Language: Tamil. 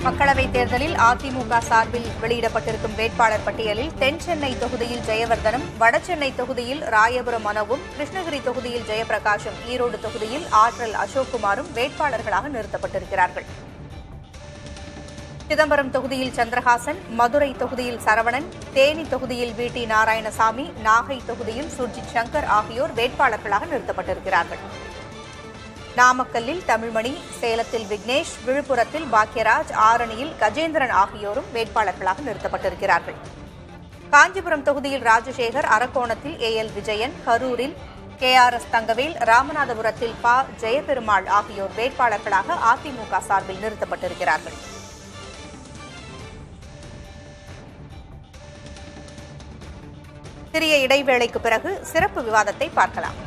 மக்களவைத் தேர்தலில் அதிமுக சார்பில் வெளியிடப்பட்டிருக்கும் வேட்பாளர் பட்டியலில் தென் சென்னை தொகுதியில் ஜெயவர்தனும் வடசென்னை தொகுதியில் ராயபுரம் மனோவும் கிருஷ்ணகிரி தொகுதியில் ஜெயபிரகாஷும் ஈரோடு தொகுதியில் ஆற்றல் அசோக்குமாரும் வேட்பாளர்களாக நிறுத்தப்பட்டிருக்கிறார்கள் சிதம்பரம் தொகுதியில் சந்திரஹாசன் மதுரை தொகுதியில் சரவணன் தேனி தொகுதியில் வி டி நாராயணசாமி நாகை தொகுதியில் சுர்ஜித் சங்கர் ஆகியோர் வேட்பாளர்களாக நிறுத்தப்பட்டிருக்கிறார்கள் நாமக்கல்லில் தமிழ்மணி சேலத்தில் விக்னேஷ் விழுப்புரத்தில் பாக்யராஜ் ஆரணியில் கஜேந்திரன் ஆகியோரும் வேட்பாளர்களாக நிறுத்தப்பட்டிருக்கிறார்கள் காஞ்சிபுரம் தொகுதியில் ராஜசேகர் அரக்கோணத்தில் ஏ எல் விஜயன் கரூரில் கே ஆர் எஸ் தங்கவேல் ராமநாதபுரத்தில் ப ஜெயபெருமாள் ஆகியோர் வேட்பாளர்களாக அதிமுக சார்பில் நிறுத்தப்பட்டிருக்கிறார்கள் சிறிய இடைவேளைக்கு பிறகு சிறப்பு விவாதத்தை பார்க்கலாம்